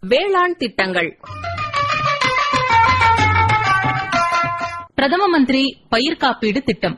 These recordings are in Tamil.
வேளாண் திட்டங்கள் பிரதம மந்திரி பயிர் காப்பீடு திட்டம்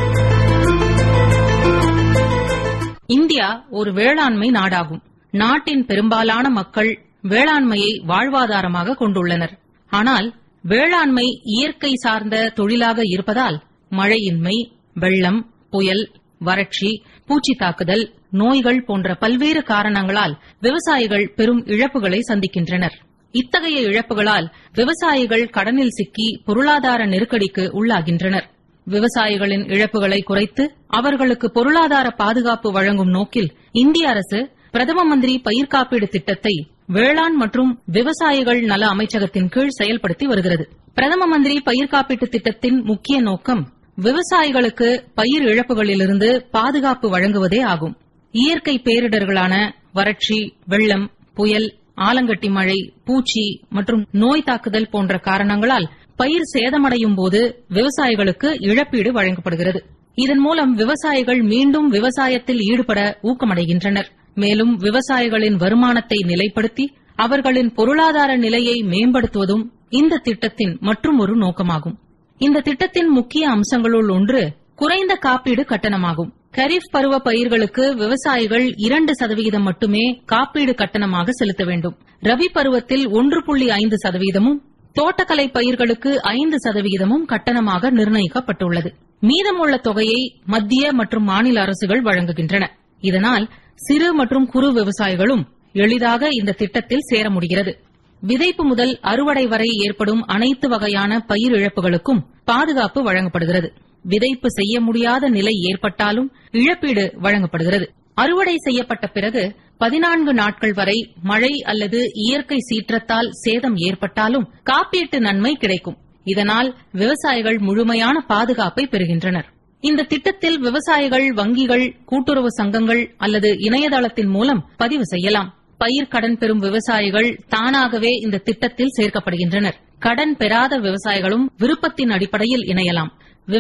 இந்தியா ஒரு வேளாண்மை நாடாகும் நாட்டின் பெரும்பாலான மக்கள் வேளாண்மையை வாழ்வாதாரமாக கொண்டுள்ளனர் ஆனால் வேளாண்மை இயற்கை சார்ந்த தொழிலாக இருப்பதால் மழையின்மை வெள்ளம் புயல் வறட்சி பூச்சி தாக்குதல் நோய்கள் போன்ற பல்வேறு காரணங்களால் விவசாயிகள் பெரும் இழப்புகளை சந்திக்கின்றனர் இத்தகைய இழப்புகளால் விவசாயிகள் கடனில் சிக்கி பொருளாதார நெருக்கடிக்கு உள்ளாகின்றனர் விவசாயிகளின் இழப்புகளை குறைத்து அவர்களுக்கு பொருளாதார பாதுகாப்பு வழங்கும் நோக்கில் இந்திய அரசு பிரதம மந்திரி பயிர் காப்பீடு திட்டத்தை வேளாண் மற்றும் விவசாயிகள் நல அமைச்சகத்தின் கீழ் செயல்படுத்தி வருகிறது பிரதம மந்திரி பயிர் காப்பீட்டு திட்டத்தின் முக்கிய நோக்கம் விவசாயிகளுக்கு பயிர் இழப்புகளிலிருந்து பாதுகாப்பு வழங்குவதே ஆகும் இயற்கை பேரிடர்களான வறட்சி வெள்ளம் புயல் ஆலங்கட்டி மழை பூச்சி மற்றும் நோய் தாக்குதல் போன்ற காரணங்களால் பயிர் சேதமடையும் போது விவசாயிகளுக்கு இழப்பீடு வழங்கப்படுகிறது இதன் மூலம் விவசாயிகள் மீண்டும் விவசாயத்தில் ஈடுபட ஊக்கமடைகின்றனர் மேலும் விவசாயிகளின் வருமானத்தை நிலைப்படுத்தி அவர்களின் பொருளாதார நிலையை மேம்படுத்துவதும் இந்த திட்டத்தின் மற்றும் ஒரு நோக்கமாகும் இந்த திட்டத்தின் முக்கிய அம்சங்களுள் ஒன்று குறைந்த காப்பீடு கட்டணமாகும் கரீப் பருவ பயிர்களுக்கு விவசாயிகள் இரண்டு சதவிகிதம் மட்டுமே காப்பீடு கட்டணமாக செலுத்த வேண்டும் ரபி பருவத்தில் ஒன்று புள்ளி ஐந்து சதவீதமும் தோட்டக்கலை பயிர்களுக்கு ஐந்து சதவிகிதமும் கட்டணமாக நிர்ணயிக்கப்பட்டுள்ளது மீதமுள்ள தொகையை மத்திய மற்றும் மாநில அரசுகள் வழங்குகின்றன இதனால் சிறு மற்றும் குறு விவசாயிகளும் எளிதாக இந்த திட்டத்தில் சேர முடிகிறது விதைப்பு முதல் அறுவடை வரை ஏற்படும் அனைத்து வகையான பயிர் இழப்புகளுக்கும் பாதுகாப்பு வழங்கப்படுகிறது விதைப்பு செய்ய முடியாத நிலை ஏற்பட்டாலும் இழப்பீடு வழங்கப்படுகிறது அறுவடை செய்யப்பட்ட பிறகு பதினான்கு நாட்கள் வரை மழை அல்லது இயற்கை சீற்றத்தால் சேதம் ஏற்பட்டாலும் காப்பீட்டு நன்மை கிடைக்கும் இதனால் விவசாயிகள் முழுமையான பாதுகாப்பை பெறுகின்றனர் இந்த திட்டத்தில் விவசாயிகள் வங்கிகள் கூட்டுறவு சங்கங்கள் அல்லது இணையதளத்தின் மூலம் பதிவு செய்யலாம் பயிர் கடன் பெறும் விவசாயிகள் தானாகவே இந்த திட்டத்தில் சேர்க்கப்படுகின்றனர் கடன் பெறாத விவசாயிகளும் விருப்பத்தின் அடிப்படையில் இணையலாம்